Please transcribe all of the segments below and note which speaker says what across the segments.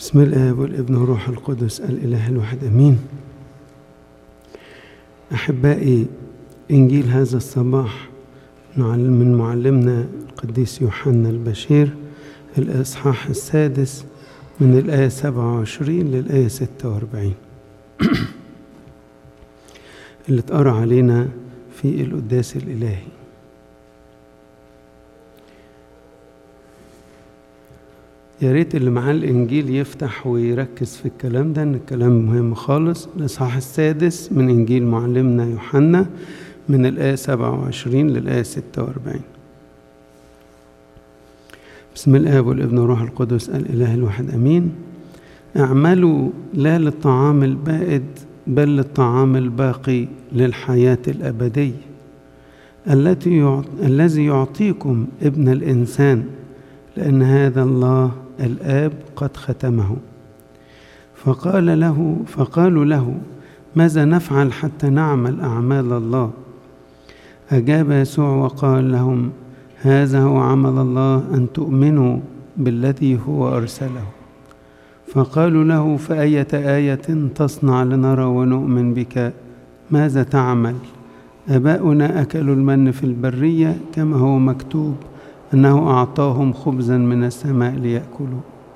Speaker 1: بسم الآب والابن والروح القدس الإله الواحد أمين أحبائي إنجيل هذا الصباح من معلمنا القديس يوحنا البشير الإصحاح السادس من الآية 27 للآية 46 اللي اتقرأ علينا في القداس الإلهي يا ريت اللي معاه الإنجيل يفتح ويركز في الكلام ده إن الكلام مهم خالص الإصحاح السادس من إنجيل معلمنا يوحنا من الآية 27 للآية 46 بسم الآب والابن والروح القدس الإله الواحد أمين اعملوا لا للطعام البائد بل للطعام الباقي للحياة الأبدية التي يعط... الذي يعطيكم ابن الإنسان لأن هذا الله الآب قد ختمه فقال له فقالوا له ماذا نفعل حتى نعمل أعمال الله أجاب يسوع وقال لهم هذا هو عمل الله أن تؤمنوا بالذي هو أرسله فقالوا له فأية آية تصنع لنرى ونؤمن بك ماذا تعمل آباؤنا أكلوا المن في البرية كما هو مكتوب أنه أعطاهم خبزا من السماء ليأكلوا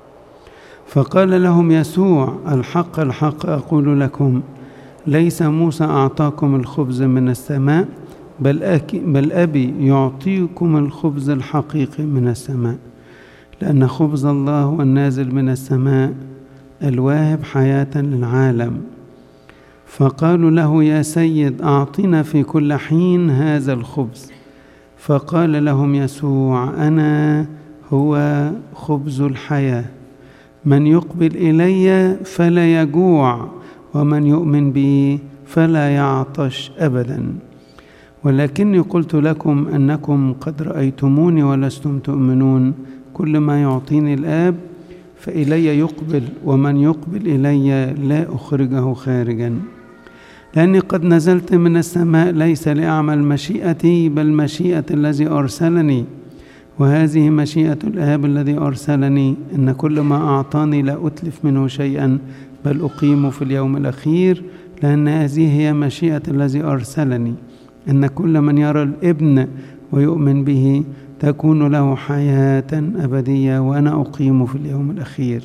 Speaker 1: فقال لهم يسوع الحق الحق أقول لكم ليس موسى أعطاكم الخبز من السماء بل, أكي بل أبي يعطيكم الخبز الحقيقي من السماء لأن خبز الله هو النازل من السماء الواهب حياة للعالم فقالوا له يا سيد أعطنا في كل حين هذا الخبز فقال لهم يسوع أنا هو خبز الحياة من يقبل إلي فلا يجوع ومن يؤمن بي فلا يعطش أبدا ولكني قلت لكم أنكم قد رأيتموني ولستم تؤمنون كل ما يعطيني الآب فإلي يقبل ومن يقبل إلي لا أخرجه خارجا لأني قد نزلت من السماء ليس لأعمل مشيئتي بل مشيئة الذي أرسلني وهذه مشيئة الآب الذي أرسلني إن كل ما أعطاني لا أتلف منه شيئا بل أقيم في اليوم الأخير لأن هذه هي مشيئة الذي أرسلني إن كل من يرى الابن ويؤمن به تكون له حياة أبدية وأنا أقيم في اليوم الأخير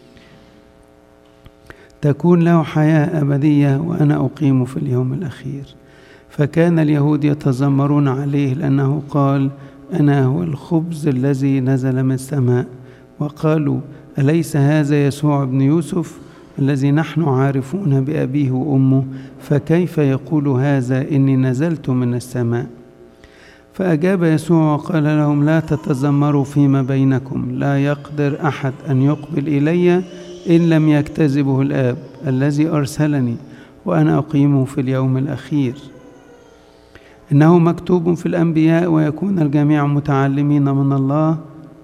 Speaker 1: تكون له حياة أبدية وأنا أقيم في اليوم الأخير فكان اليهود يتذمرون عليه لأنه قال أنا هو الخبز الذي نزل من السماء وقالوا أليس هذا يسوع ابن يوسف الذي نحن عارفون بأبيه وأمه فكيف يقول هذا إني نزلت من السماء فأجاب يسوع وقال لهم لا تتذمروا فيما بينكم لا يقدر أحد أن يقبل إلي إن لم يكتذبه الآب الذي أرسلني وأنا أقيمه في اليوم الأخير إنه مكتوب في الأنبياء ويكون الجميع متعلمين من الله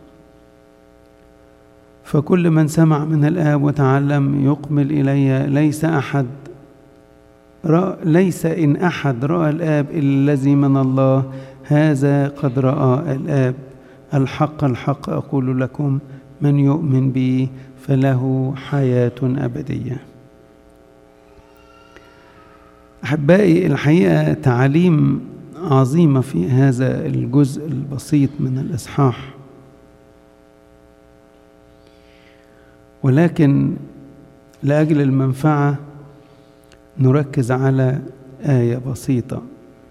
Speaker 1: فكل من سمع من الآب وتعلم يقبل إلي ليس أحد ليس إن أحد رأى الآب إلا الذي من الله هذا قد رأى الآب الحق الحق أقول لكم من يؤمن بي فله حياة أبدية أحبائي الحقيقة تعاليم عظيمة في هذا الجزء البسيط من الإصحاح ولكن لأجل المنفعة نركز على آية بسيطة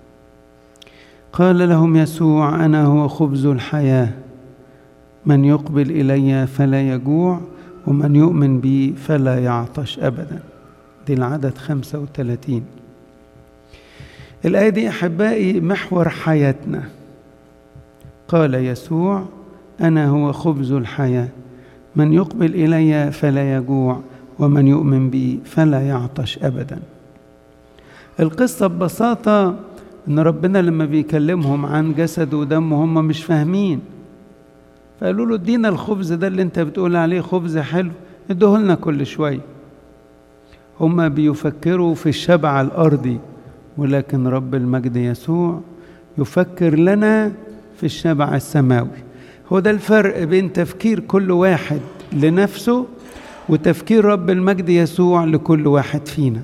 Speaker 1: قال لهم يسوع أنا هو خبز الحياة من يقبل إلي فلا يجوع ومن يؤمن بي فلا يعطش أبدا دي العدد خمسة وثلاثين الآية دي أحبائي محور حياتنا قال يسوع أنا هو خبز الحياة من يقبل إلي فلا يجوع ومن يؤمن بي فلا يعطش أبدا القصة ببساطة إن ربنا لما بيكلمهم عن جسد ودم هم مش فاهمين فقالوا له ادينا الخبز ده اللي انت بتقول عليه خبز حلو ادوه لنا كل شوية هم بيفكروا في الشبع الأرضي ولكن رب المجد يسوع يفكر لنا في الشبع السماوي هو ده الفرق بين تفكير كل واحد لنفسه وتفكير رب المجد يسوع لكل واحد فينا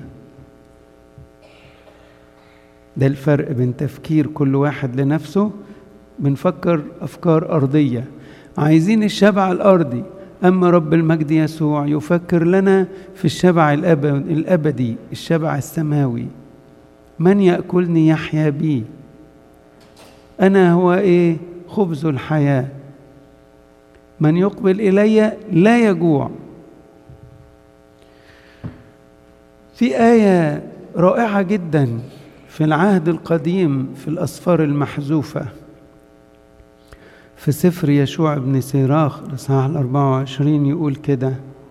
Speaker 1: ده الفرق بين تفكير كل واحد لنفسه بنفكر افكار ارضيه عايزين الشبع الارضي اما رب المجد يسوع يفكر لنا في الشبع الابدي الشبع السماوي من ياكلني يحيا بي انا هو ايه خبز الحياه من يقبل الي لا يجوع في ايه رائعه جدا في العهد القديم في الاسفار المحذوفه في سفر يشوع بن سيراخ الإصحاح الأربعة وعشرين يقول كده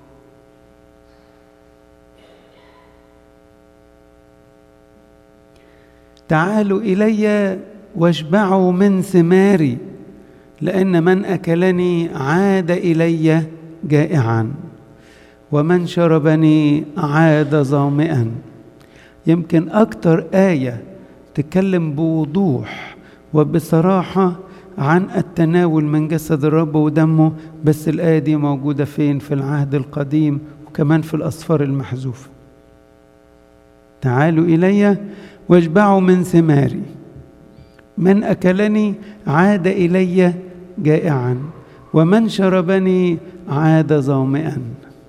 Speaker 1: تعالوا إلي واشبعوا من ثماري لأن من أكلني عاد إلي جائعا ومن شربني عاد ظامئا يمكن أكتر آية تتكلم بوضوح وبصراحة عن التناول من جسد الرب ودمه بس الآية دي موجودة فين في العهد القديم وكمان في الأصفار المحذوفة تعالوا إلي واشبعوا من ثماري من أكلني عاد إلي جائعا ومن شربني عاد ظامئا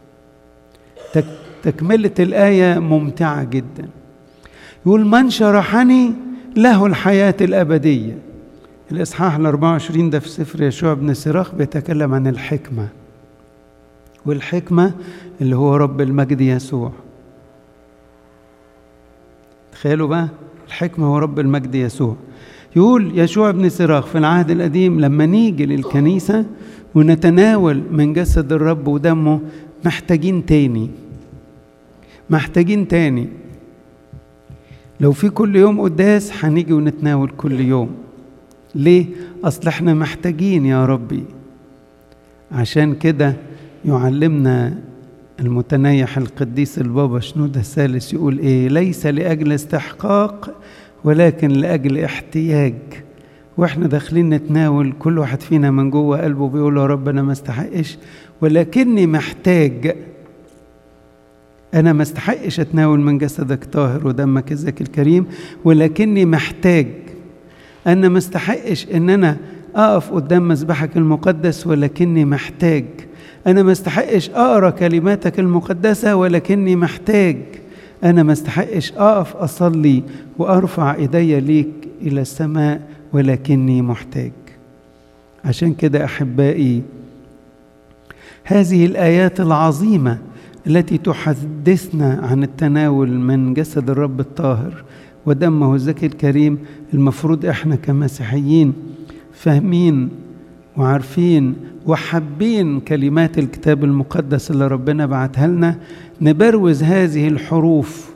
Speaker 1: تكملة الآية ممتعة جدا يقول من شرحني له الحياة الأبدية الإصحاح ال 24 ده في سفر يشوع بن سراخ بيتكلم عن الحكمة والحكمة اللي هو رب المجد يسوع تخيلوا بقى الحكمة هو رب المجد يسوع يقول يشوع بن سراخ في العهد القديم لما نيجي للكنيسة ونتناول من جسد الرب ودمه محتاجين تاني محتاجين تاني لو في كل يوم قداس هنيجي ونتناول كل يوم ليه اصل احنا محتاجين يا ربي عشان كده يعلمنا المتنيح القديس البابا شنودة الثالث يقول ايه ليس لاجل استحقاق ولكن لاجل احتياج واحنا داخلين نتناول كل واحد فينا من جوه قلبه بيقول يا رب انا ما استحقش ولكني محتاج انا ما استحقش اتناول من جسدك طاهر ودمك الزكي الكريم ولكني محتاج أنا ما استحقش إن أنا أقف قدام مذبحك المقدس ولكني محتاج أنا ما استحقش أقرأ كلماتك المقدسة ولكني محتاج أنا ما استحقش أقف أصلي وأرفع إيدي ليك إلى السماء ولكني محتاج عشان كده أحبائي هذه الآيات العظيمة التي تحدثنا عن التناول من جسد الرب الطاهر ودمه الزكي الكريم المفروض احنا كمسيحيين فاهمين وعارفين وحابين كلمات الكتاب المقدس اللي ربنا بعتها لنا نبروز هذه الحروف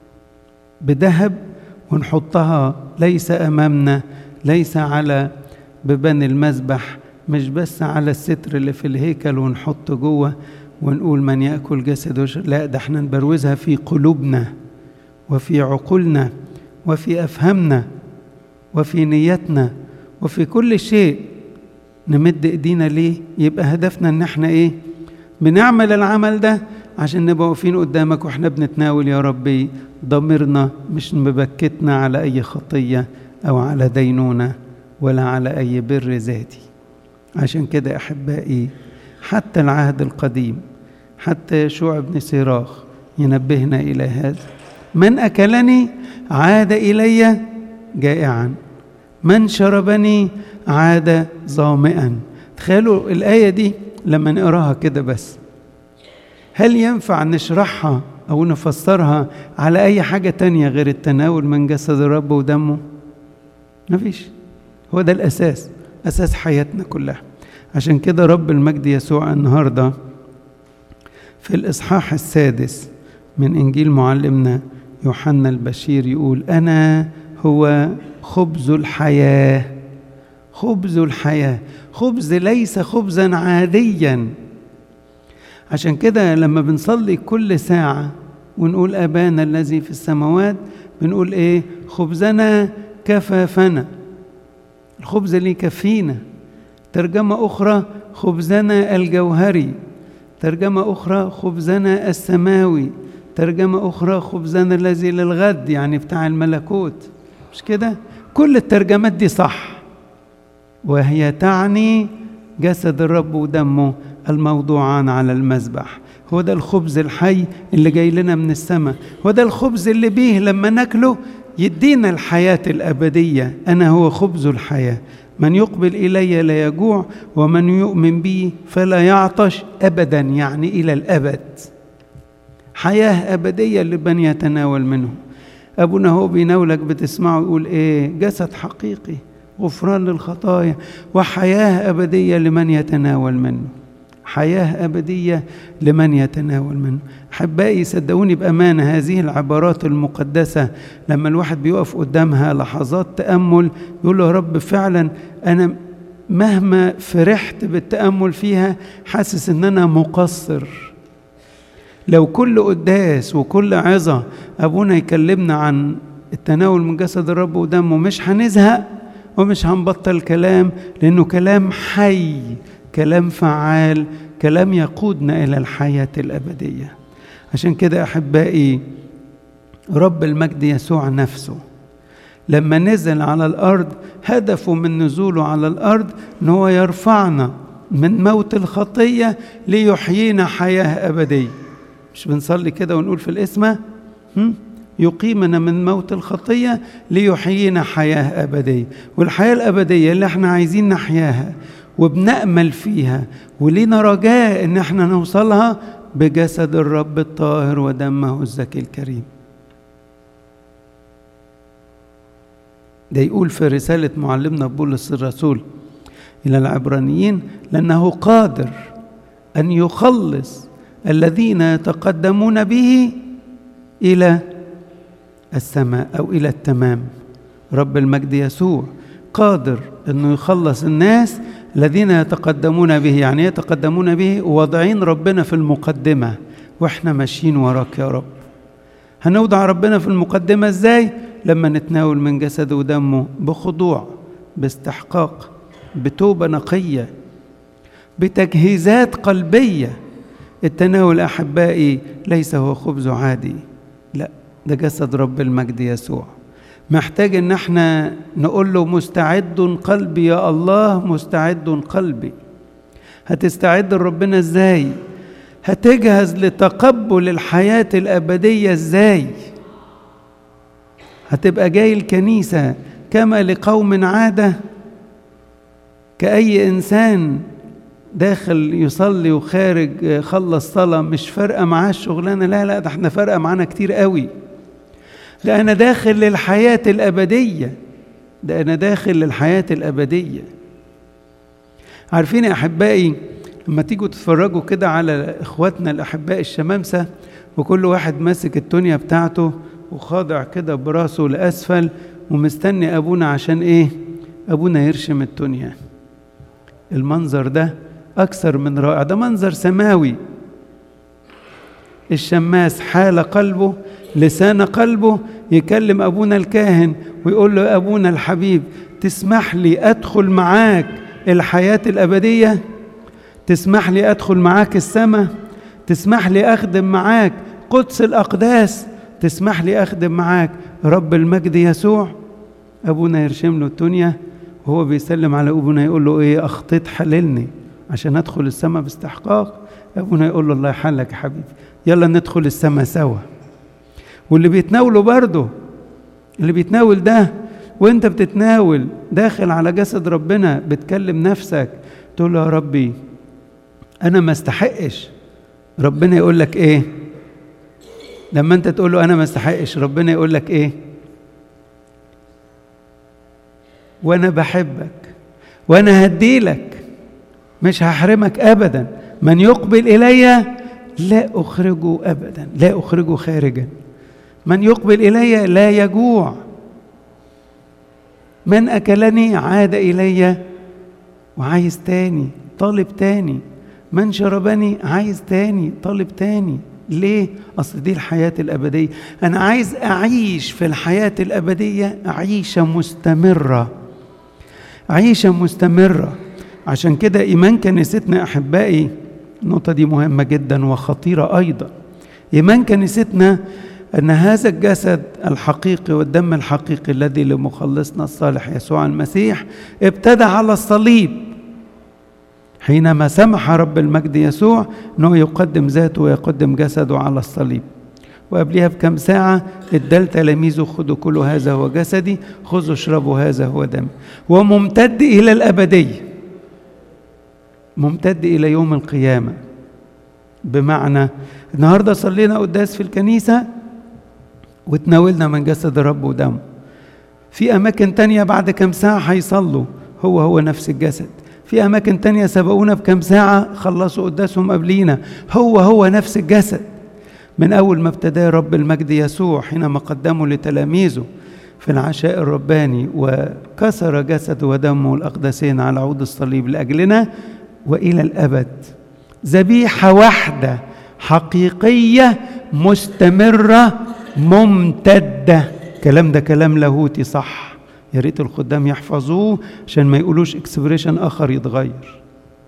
Speaker 1: بذهب ونحطها ليس امامنا ليس على ببان المذبح مش بس على الستر اللي في الهيكل ونحط جوه ونقول من ياكل جسد لا ده احنا نبروزها في قلوبنا وفي عقولنا وفي افهامنا وفي نيتنا وفي كل شيء نمد ايدينا ليه يبقى هدفنا ان احنا ايه بنعمل العمل ده عشان نبقى واقفين قدامك واحنا بنتناول يا ربي ضميرنا مش مبكتنا على اي خطيه او على دينونه ولا على اي بر ذاتي عشان كده احبائي حتى العهد القديم حتى يشوع بن سيراخ ينبهنا الى هذا من اكلني عاد الي جائعا من شربني عاد ظامئا تخيلوا الايه دي لما نقراها كده بس هل ينفع نشرحها او نفسرها على اي حاجه تانية غير التناول من جسد الرب ودمه مفيش هو ده الاساس اساس حياتنا كلها عشان كده رب المجد يسوع النهارده في الاصحاح السادس من انجيل معلمنا يوحنا البشير يقول انا هو خبز الحياه خبز الحياه خبز ليس خبزا عاديا عشان كده لما بنصلي كل ساعه ونقول ابانا الذي في السماوات بنقول ايه خبزنا كفافنا الخبز اللي يكفينا ترجمه اخرى خبزنا الجوهري ترجمة أخرى خبزنا السماوي ترجمة أخرى خبزنا الذي للغد يعني بتاع الملكوت مش كده كل الترجمات دي صح وهي تعني جسد الرب ودمه الموضوعان على المذبح هو ده الخبز الحي اللي جاي لنا من السماء هو ده الخبز اللي بيه لما ناكله يدينا الحياة الأبدية أنا هو خبز الحياة من يقبل إلي لا يجوع ومن يؤمن بي فلا يعطش أبدا يعني إلى الأبد حياة أبدية لمن يتناول منه أبونا هو بيناولك بتسمعه يقول إيه جسد حقيقي غفران للخطايا وحياة أبدية لمن يتناول منه حياة أبدية لمن يتناول منه أحبائي صدقوني بأمانة هذه العبارات المقدسة لما الواحد بيقف قدامها لحظات تأمل يقول له يا رب فعلا أنا مهما فرحت بالتأمل فيها حاسس إن أنا مقصر لو كل قداس وكل عظة أبونا يكلمنا عن التناول من جسد الرب ودمه مش هنزهق ومش هنبطل كلام لأنه كلام حي كلام فعال كلام يقودنا الى الحياه الابديه عشان كده احبائي رب المجد يسوع نفسه لما نزل على الارض هدفه من نزوله على الارض ان هو يرفعنا من موت الخطيه ليحيينا حياه ابديه مش بنصلي كده ونقول في الاسمه يقيمنا من موت الخطيه ليحيينا حياه ابديه والحياه الابديه اللي احنا عايزين نحياها وبنأمل فيها ولينا رجاء ان احنا نوصلها بجسد الرب الطاهر ودمه الزكي الكريم ده يقول في رسالة معلمنا بولس الرسول إلى العبرانيين لأنه قادر أن يخلص الذين يتقدمون به إلى السماء أو إلى التمام رب المجد يسوع قادر أنه يخلص الناس الذين يتقدمون به يعني يتقدمون به واضعين ربنا في المقدمة واحنا ماشيين وراك يا رب هنوضع ربنا في المقدمة ازاي لما نتناول من جسده ودمه بخضوع باستحقاق بتوبة نقية بتجهيزات قلبية التناول أحبائي ليس هو خبز عادي لا ده جسد رب المجد يسوع محتاج ان احنا نقول له مستعد قلبي يا الله مستعد قلبي هتستعد لربنا ازاي هتجهز لتقبل الحياة الأبدية ازاي هتبقى جاي الكنيسة كما لقوم عادة كأي إنسان داخل يصلي وخارج خلص صلاة مش فارقة معاه الشغلانة لا لا ده احنا فارقة معانا كتير قوي ده أنا داخل للحياة الأبدية ده أنا داخل للحياة الأبدية عارفين يا أحبائي لما تيجوا تتفرجوا كده على إخواتنا الأحباء الشمامسة وكل واحد ماسك التونية بتاعته وخاضع كده براسه لأسفل ومستني أبونا عشان إيه؟ أبونا يرشم التونية المنظر ده أكثر من رائع ده منظر سماوي الشماس حال قلبه لسان قلبه يكلم أبونا الكاهن ويقول له أبونا الحبيب تسمح لي أدخل معاك الحياة الأبدية تسمح لي أدخل معاك السماء تسمح لي أخدم معاك قدس الأقداس تسمح لي أخدم معاك رب المجد يسوع أبونا يرشم له الدنيا وهو بيسلم على أبونا يقول له إيه أخطيت حللني عشان أدخل السماء باستحقاق أبونا يقول له الله يحلك يا حبيبي يلا ندخل السماء سوا واللي بيتناولوا برضه اللي بيتناول ده وانت بتتناول داخل على جسد ربنا بتكلم نفسك تقول له يا ربي انا ما استحقش ربنا يقول لك ايه لما انت تقول له انا ما استحقش ربنا يقول لك ايه وانا بحبك وانا هديلك مش هحرمك ابدا من يقبل الي لا اخرجه ابدا لا اخرجه خارجا من يقبل الي لا يجوع من اكلني عاد الي وعايز تاني طالب تاني من شربني عايز تاني طالب تاني ليه اصل دي الحياه الابديه انا عايز اعيش في الحياه الابديه عيشه مستمره عيشه مستمره عشان كده ايمان كنيستنا احبائي النقطة دي مهمة جدا وخطيرة أيضا إيمان كنيستنا أن هذا الجسد الحقيقي والدم الحقيقي الذي لمخلصنا الصالح يسوع المسيح ابتدى على الصليب حينما سمح رب المجد يسوع أنه يقدم ذاته ويقدم جسده على الصليب وقبلها بكم ساعة ادى تلاميذه خذوا كل هذا هو جسدي خذوا اشربوا هذا هو دمي وممتد إلى الأبدية ممتد إلى يوم القيامة بمعنى النهاردة صلينا قداس في الكنيسة وتناولنا من جسد الرب ودمه في أماكن تانية بعد كم ساعة هيصلوا هو هو نفس الجسد في أماكن تانية سبقونا بكم ساعة خلصوا قداسهم قبلينا هو هو نفس الجسد من أول ما ابتدى رب المجد يسوع حينما قدمه لتلاميذه في العشاء الرباني وكسر جسد ودمه الأقدسين على عود الصليب لأجلنا وإلى الأبد ذبيحة واحدة حقيقية مستمرة ممتدة الكلام ده كلام لاهوتي صح يا ريت الخدام يحفظوه عشان ما يقولوش اكسبريشن آخر يتغير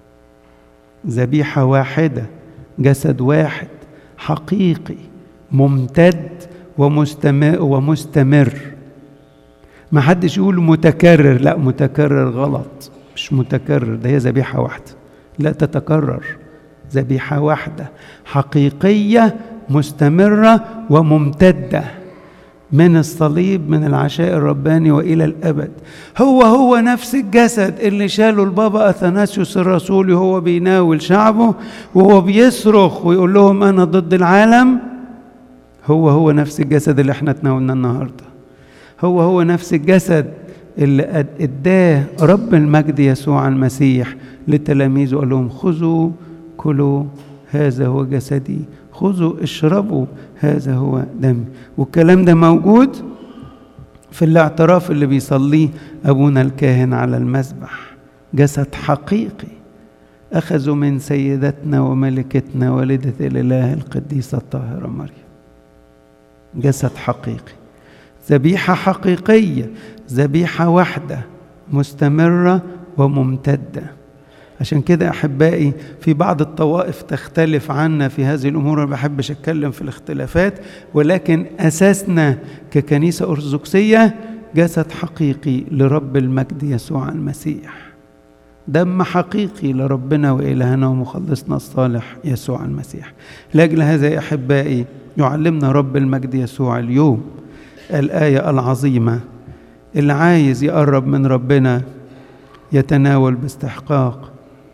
Speaker 1: ذبيحة واحدة جسد واحد حقيقي ممتد ومستمر ومستمر ما حدش يقول متكرر لا متكرر غلط مش متكرر ده هي ذبيحة واحدة لا تتكرر ذبيحة واحدة حقيقية مستمرة وممتدة من الصليب من العشاء الرباني والى الابد هو هو نفس الجسد اللي شاله البابا اثناسيوس الرسول وهو بيناول شعبه وهو بيصرخ ويقول لهم انا ضد العالم هو هو نفس الجسد اللي احنا تناولنا النهارده هو هو نفس الجسد اللي اداه رب المجد يسوع المسيح لتلاميذه قال لهم خذوا كلوا هذا هو جسدي خذوا اشربوا هذا هو دمي والكلام ده موجود في الاعتراف اللي بيصليه ابونا الكاهن على المذبح جسد حقيقي اخذوا من سيدتنا وملكتنا والده الاله القديسه الطاهره مريم جسد حقيقي ذبيحه حقيقيه ذبيحه واحده مستمره وممتده عشان كده احبائي في بعض الطوائف تختلف عنا في هذه الامور ما بحبش اتكلم في الاختلافات ولكن اساسنا ككنيسه ارثوذكسيه جسد حقيقي لرب المجد يسوع المسيح دم حقيقي لربنا والهنا ومخلصنا الصالح يسوع المسيح لاجل هذا يا احبائي يعلمنا رب المجد يسوع اليوم الايه العظيمه اللي عايز يقرب من ربنا يتناول باستحقاق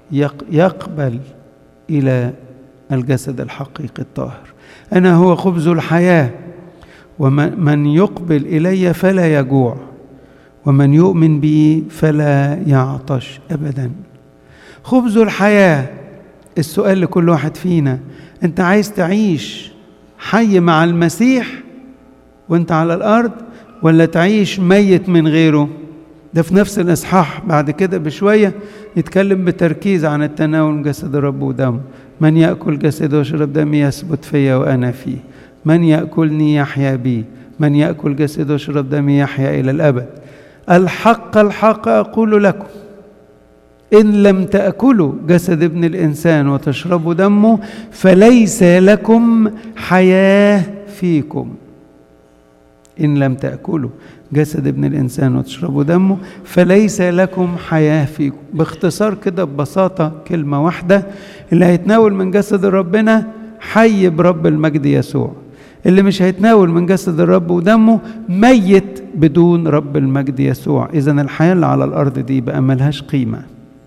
Speaker 1: يقبل الى الجسد الحقيقي الطاهر انا هو خبز الحياه ومن يقبل الي فلا يجوع ومن يؤمن بي فلا يعطش ابدا خبز الحياه السؤال لكل واحد فينا انت عايز تعيش حي مع المسيح وانت على الارض ولا تعيش ميت من غيره ده في نفس الإصحاح بعد كده بشوية يتكلم بتركيز عن التناول من جسد الرب ودمه من يأكل جسدي ويشرب دمي يثبت فيا وأنا فيه من يأكلني يحيا بي من يأكل جسدي ويشرب دمي يحيا إلى الأبد الحق الحق أقول لكم إن لم تأكلوا جسد ابن الإنسان وتشربوا دمه فليس لكم حياة فيكم إن لم تأكلوا جسد ابن الإنسان وتشربوا دمه فليس لكم حياة فيكم باختصار كده ببساطة كلمة واحدة اللي هيتناول من جسد ربنا حي برب المجد يسوع اللي مش هيتناول من جسد الرب ودمه ميت بدون رب المجد يسوع إذا الحياة اللي على الأرض دي بقى ملهاش قيمة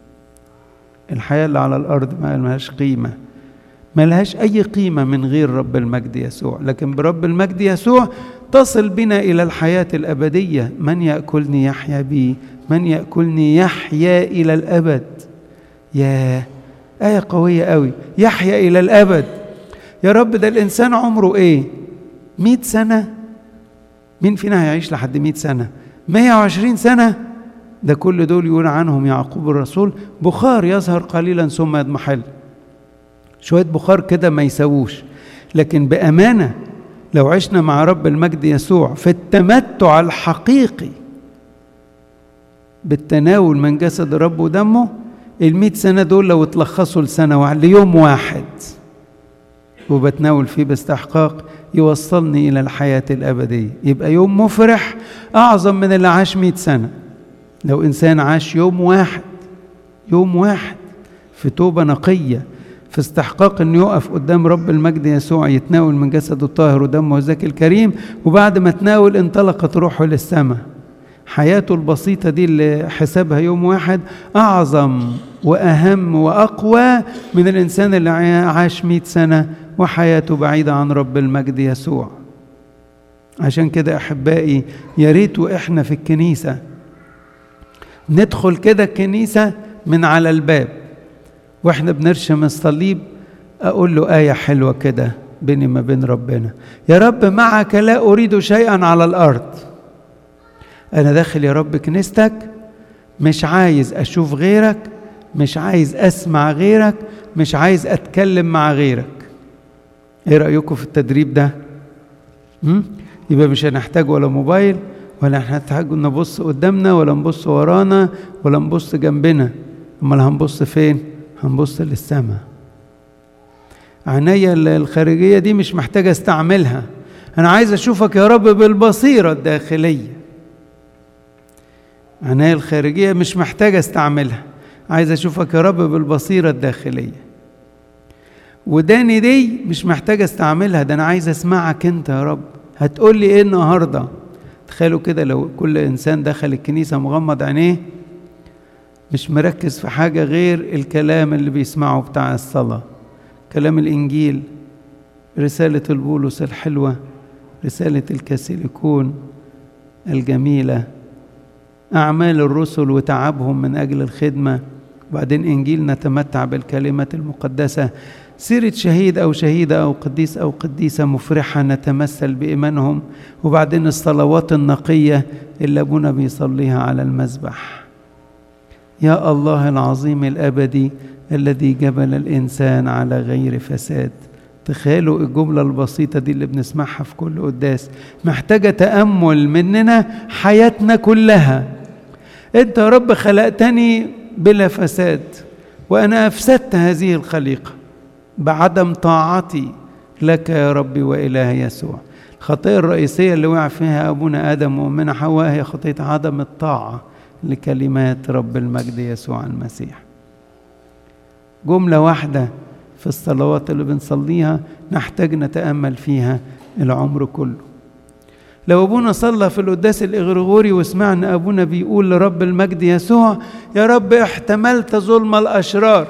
Speaker 1: الحياة اللي على الأرض ما ملهاش قيمة ملهاش أي قيمة من غير رب المجد يسوع لكن برب المجد يسوع تصل بنا إلى الحياة الأبدية من يأكلني يحيا بي من يأكلني يحيا إلى الأبد يا آية قوية قوي يحيا إلى الأبد يا رب ده الإنسان عمره إيه مئة سنة مين فينا هيعيش لحد مئة سنة مية وعشرين سنة ده كل دول يقول عنهم يعقوب الرسول بخار يظهر قليلا ثم يضمحل شوية بخار كده ما يسووش لكن بأمانة لو عشنا مع رب المجد يسوع في التمتع الحقيقي بالتناول من جسد الرب ودمه المئة سنة دول لو اتلخصوا لسنة واحد ليوم واحد وبتناول فيه باستحقاق يوصلني إلى الحياة الأبدية يبقى يوم مفرح أعظم من اللي عاش مئة سنة لو إنسان عاش يوم واحد يوم واحد في توبة نقية في استحقاق أن يقف قدام رب المجد يسوع يتناول من جسده الطاهر ودمه الزكي الكريم وبعد ما تناول انطلقت روحه للسماء حياته البسيطة دي اللي حسابها يوم واحد أعظم وأهم وأقوى من الإنسان اللي عاش مئة سنة وحياته بعيدة عن رب المجد يسوع عشان كده أحبائي يا ريت وإحنا في الكنيسة ندخل كده الكنيسة من على الباب واحنا بنرشم الصليب اقول له ايه حلوه كده بيني ما بين ربنا يا رب معك لا اريد شيئا على الارض انا داخل يا رب كنيستك مش عايز اشوف غيرك مش عايز اسمع غيرك مش عايز اتكلم مع غيرك ايه رايكم في التدريب ده م? يبقى مش هنحتاج ولا موبايل ولا هنحتاج نبص قدامنا ولا نبص ورانا ولا نبص جنبنا امال هنبص فين هنبص للسماء عينيا الخارجيه دي مش محتاجه استعملها انا عايز اشوفك يا رب بالبصيره الداخليه عينيا الخارجيه مش محتاجه استعملها عايز اشوفك يا رب بالبصيره الداخليه وداني دي مش محتاجه استعملها ده انا عايز اسمعك انت يا رب هتقول لي ايه النهارده تخيلوا كده لو كل انسان دخل الكنيسه مغمض عينيه مش مركز في حاجة غير الكلام اللي بيسمعه بتاع الصلاة كلام الإنجيل رسالة البولس الحلوة رسالة الكاسيليكون الجميلة أعمال الرسل وتعبهم من أجل الخدمة وبعدين إنجيل نتمتع بالكلمة المقدسة سيرة شهيد أو شهيدة أو قديس أو قديسة مفرحة نتمثل بإيمانهم وبعدين الصلوات النقية اللي أبونا بيصليها على المذبح يا الله العظيم الابدي الذي جبل الانسان على غير فساد تخيلوا الجملة البسيطة دي اللي بنسمعها في كل قداس محتاجة تأمل مننا حياتنا كلها أنت يا رب خلقتني بلا فساد وأنا أفسدت هذه الخليقة بعدم طاعتي لك يا ربي وإله يسوع الخطية الرئيسية اللي وقع فيها أبونا آدم وأمنا حواء هي خطية عدم الطاعة لكلمات رب المجد يسوع المسيح جملة واحدة في الصلوات اللي بنصليها نحتاج نتأمل فيها العمر كله لو أبونا صلى في القداس الإغريغوري وسمعنا أبونا بيقول لرب المجد يسوع يا رب احتملت ظلم الأشرار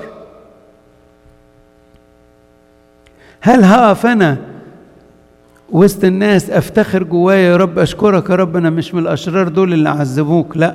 Speaker 1: هل هقف أنا وسط الناس أفتخر جوايا يا رب أشكرك يا رب أنا مش من الأشرار دول اللي عذبوك لأ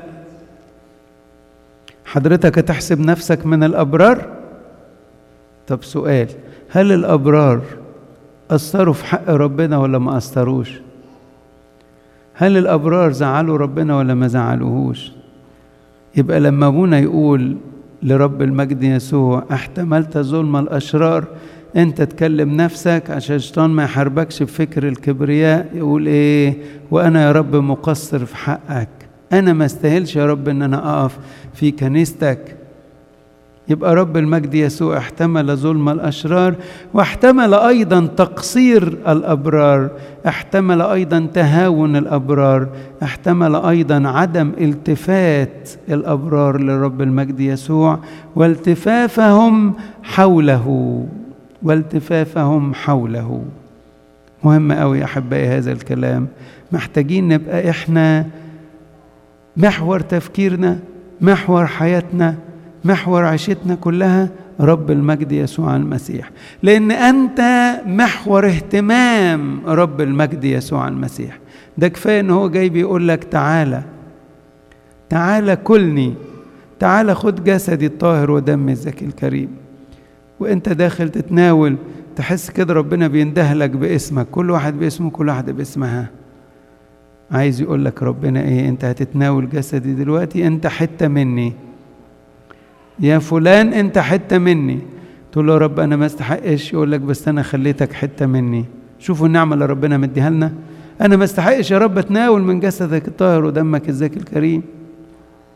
Speaker 1: حضرتك هتحسب نفسك من الأبرار طب سؤال هل الأبرار أثروا في حق ربنا ولا ما أثروش هل الأبرار زعلوا ربنا ولا ما زعلوهوش يبقى لما أبونا يقول لرب المجد يسوع احتملت ظلم الأشرار انت تكلم نفسك عشان الشيطان ما يحاربكش بفكر الكبرياء يقول ايه وانا يا رب مقصر في حقك انا ما استاهلش يا رب ان انا اقف في كنيستك يبقى رب المجد يسوع احتمل ظلم الاشرار واحتمل ايضا تقصير الابرار احتمل ايضا تهاون الابرار احتمل ايضا عدم التفات الابرار لرب المجد يسوع والتفافهم حوله والتفافهم حوله مهم قوي احبائي هذا الكلام محتاجين نبقى احنا محور تفكيرنا محور حياتنا محور عيشتنا كلها رب المجد يسوع المسيح لان انت محور اهتمام رب المجد يسوع المسيح ده كفايه ان هو جاي بيقول لك تعالى تعالى كلني تعالى خد جسدي الطاهر ودم الزكي الكريم وانت داخل تتناول تحس كده ربنا بيندهلك باسمك كل واحد باسمه كل واحده باسمها عايز يقول لك ربنا ايه انت هتتناول جسدي دلوقتي انت حته مني يا فلان انت حته مني تقول له يا رب انا ما استحقش يقول لك بس انا خليتك حته مني شوفوا النعمه اللي ربنا مديها لنا انا ما استحقش يا رب اتناول من جسدك الطاهر ودمك الزكي الكريم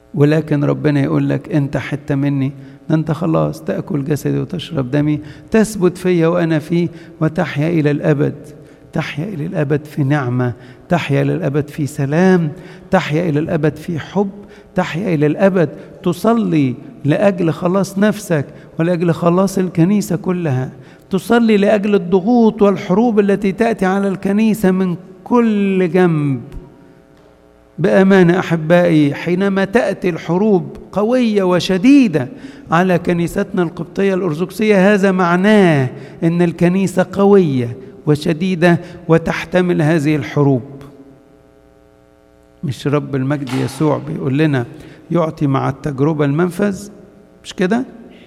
Speaker 1: ولكن ربنا يقول لك انت حته مني ده انت خلاص تاكل جسدي وتشرب دمي تثبت فيا وانا فيه وتحيا الى الابد تحيا الى الابد في نعمه تحيا الى الابد في سلام تحيا الى الابد في حب تحيا الى الابد تصلي لاجل خلاص نفسك ولاجل خلاص الكنيسه كلها تصلي لاجل الضغوط والحروب التي تاتي على الكنيسه من كل جنب بامانه احبائي حينما تاتي الحروب قويه وشديده على كنيستنا القبطيه الارثوذكسيه هذا معناه ان الكنيسه قويه وشديده وتحتمل هذه الحروب مش رب المجد يسوع بيقول لنا يعطي مع التجربه المنفذ مش كده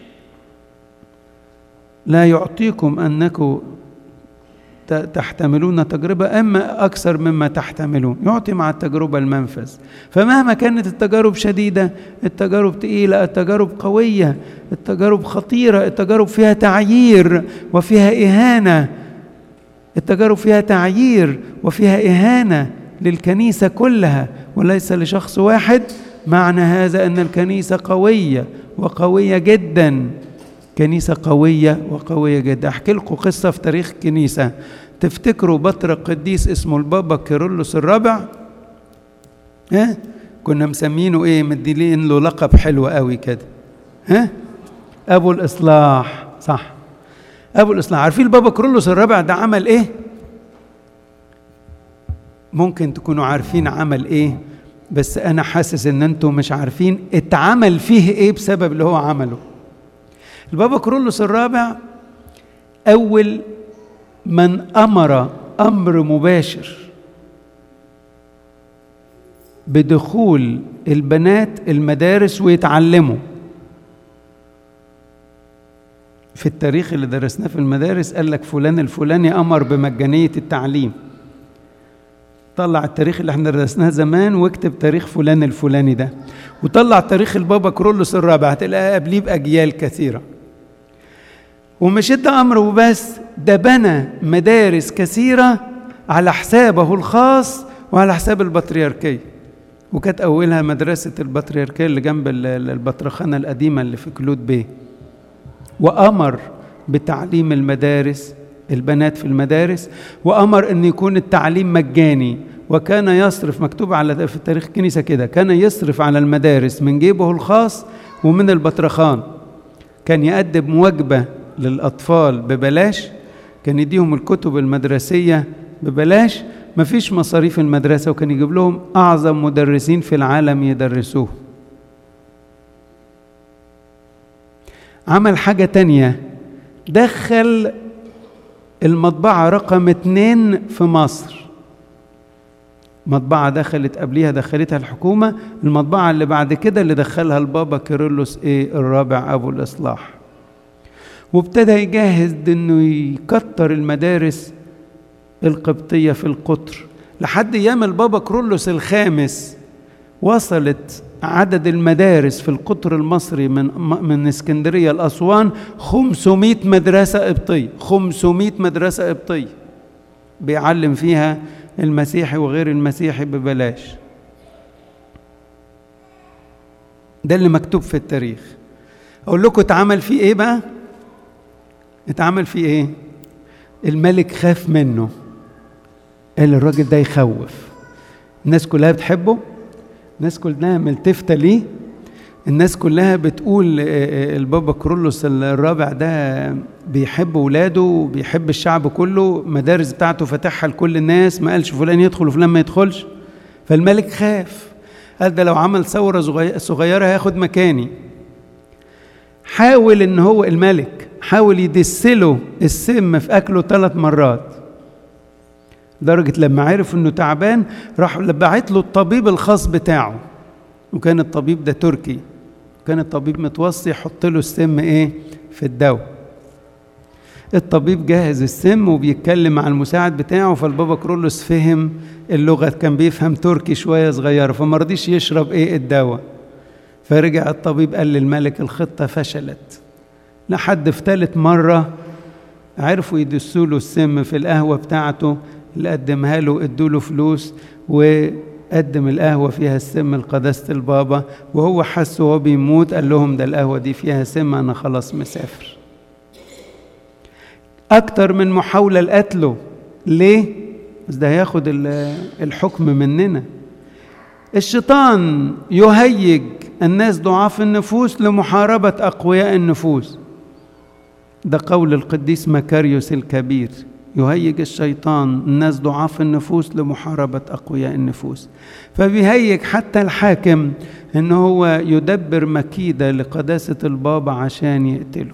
Speaker 1: لا يعطيكم انكم تحتملون تجربة أما أكثر مما تحتملون يعطي مع التجربة المنفذ فمهما كانت التجارب شديدة التجارب تقيلة التجارب قوية التجارب خطيرة التجارب فيها تعيير وفيها إهانة التجارب فيها تعيير وفيها إهانة للكنيسة كلها وليس لشخص واحد معنى هذا أن الكنيسة قوية وقوية جدا كنيسة قوية وقوية جدا أحكي لكم قصة في تاريخ الكنيسة تفتكروا بطرق قديس اسمه البابا كيرلس الرابع ها كنا مسمينه ايه مديلين له لقب حلو قوي كده ها ابو الاصلاح صح ابو الاصلاح عارفين البابا كيرلس الرابع ده عمل ايه ممكن تكونوا عارفين عمل ايه بس انا حاسس ان انتم مش عارفين اتعمل فيه ايه بسبب اللي هو عمله البابا كرولوس الرابع أول من أمر أمر مباشر بدخول البنات المدارس ويتعلموا في التاريخ اللي درسناه في المدارس قال لك فلان الفلاني أمر بمجانية التعليم طلع التاريخ اللي احنا درسناه زمان واكتب تاريخ فلان الفلاني ده وطلع تاريخ البابا كرولوس الرابع هتلاقيها قبليه بأجيال كثيرة ومش ده أمر وبس ده بنى مدارس كثيرة على حسابه الخاص وعلى حساب البطريركية وكانت أولها مدرسة البطريركية اللي جنب البطرخانة القديمة اللي في كلود بيه وأمر بتعليم المدارس البنات في المدارس وأمر أن يكون التعليم مجاني وكان يصرف مكتوب على في تاريخ الكنيسة كده كان يصرف على المدارس من جيبه الخاص ومن البطرخان كان يقدم وجبة للأطفال ببلاش كان يديهم الكتب المدرسية ببلاش مفيش مصاريف المدرسة وكان يجيب لهم أعظم مدرسين في العالم يدرسوه عمل حاجة تانية دخل المطبعة رقم اتنين في مصر مطبعة دخلت قبليها دخلتها الحكومة المطبعة اللي بعد كده اللي دخلها البابا كيرلس ايه الرابع أبو الإصلاح وابتدى يجهز انه يكتر المدارس القبطية في القطر لحد ايام البابا كرولوس الخامس وصلت عدد المدارس في القطر المصري من من اسكندريه لاسوان 500 مدرسه قبطيه 500 مدرسه قبطيه بيعلم فيها المسيحي وغير المسيحي ببلاش ده اللي مكتوب في التاريخ اقول لكم اتعمل فيه ايه بقى اتعمل فيه ايه الملك خاف منه قال الراجل ده يخوف الناس كلها بتحبه الناس كلها ملتفتة ليه الناس كلها بتقول البابا كرولوس الرابع ده بيحب ولاده وبيحب الشعب كله مدارس بتاعته فاتحها لكل الناس ما قالش فلان يدخل وفلان ما يدخلش فالملك خاف قال ده لو عمل ثورة صغيرة هياخد مكاني حاول ان هو الملك حاول يدسله السم في اكله ثلاث مرات لدرجة لما عرف انه تعبان راح بعت له الطبيب الخاص بتاعه وكان الطبيب ده تركي كان الطبيب متوصي يحط له السم ايه في الدواء الطبيب جهز السم وبيتكلم مع المساعد بتاعه فالبابا كرولوس فهم اللغة كان بيفهم تركي شوية صغيرة فما رضيش يشرب ايه الدواء فرجع الطبيب قال للملك الخطة فشلت لحد في ثالث مرة عرفوا يدسوا له السم في القهوة بتاعته اللي قدمها له ادوا له فلوس قدم القهوة فيها السم لقداسة البابا وهو حس وهو بيموت قال لهم ده القهوة دي فيها سم أنا خلاص مسافر أكتر من محاولة لقتله ليه؟ بس ده هياخد الحكم مننا الشيطان يهيج الناس ضعاف النفوس لمحاربة أقوياء النفوس ده قول القديس مكاريوس الكبير يهيج الشيطان الناس ضعاف النفوس لمحاربة أقوياء النفوس فبيهيج حتى الحاكم إن هو يدبر مكيدة لقداسة البابا عشان يقتله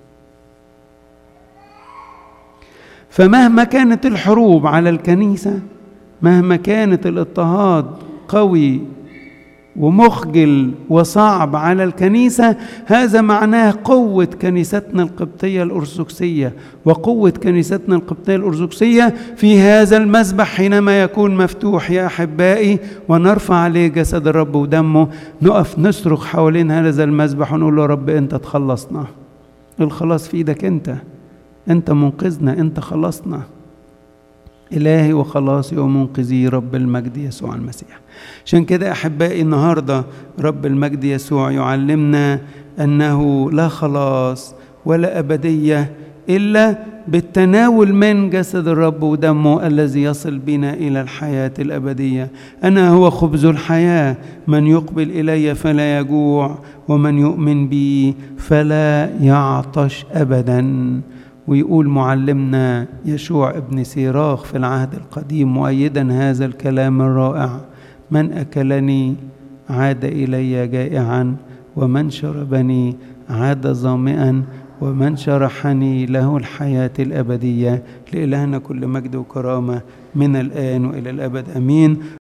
Speaker 1: فمهما كانت الحروب على الكنيسة مهما كانت الاضطهاد قوي ومخجل وصعب على الكنيسة هذا معناه قوة كنيستنا القبطية الأرثوذكسية وقوة كنيستنا القبطية الأرثوذكسية في هذا المذبح حينما يكون مفتوح يا أحبائي ونرفع عليه جسد الرب ودمه نقف نصرخ حوالين هذا المذبح ونقول له رب أنت تخلصنا الخلاص في إيدك أنت أنت منقذنا أنت خلصنا إلهي وخلاصي ومنقذي رب المجد يسوع المسيح عشان كده أحبائي النهاردة رب المجد يسوع يعلمنا أنه لا خلاص ولا أبدية إلا بالتناول من جسد الرب ودمه الذي يصل بنا إلى الحياة الأبدية أنا هو خبز الحياة من يقبل إلي فلا يجوع ومن يؤمن بي فلا يعطش أبداً ويقول معلمنا يشوع ابن سيراخ في العهد القديم مؤيدا هذا الكلام الرائع من اكلني عاد الي جائعا ومن شربني عاد ظامئا ومن شرحني له الحياه الابديه لالهنا كل مجد وكرامه من الان والى الابد امين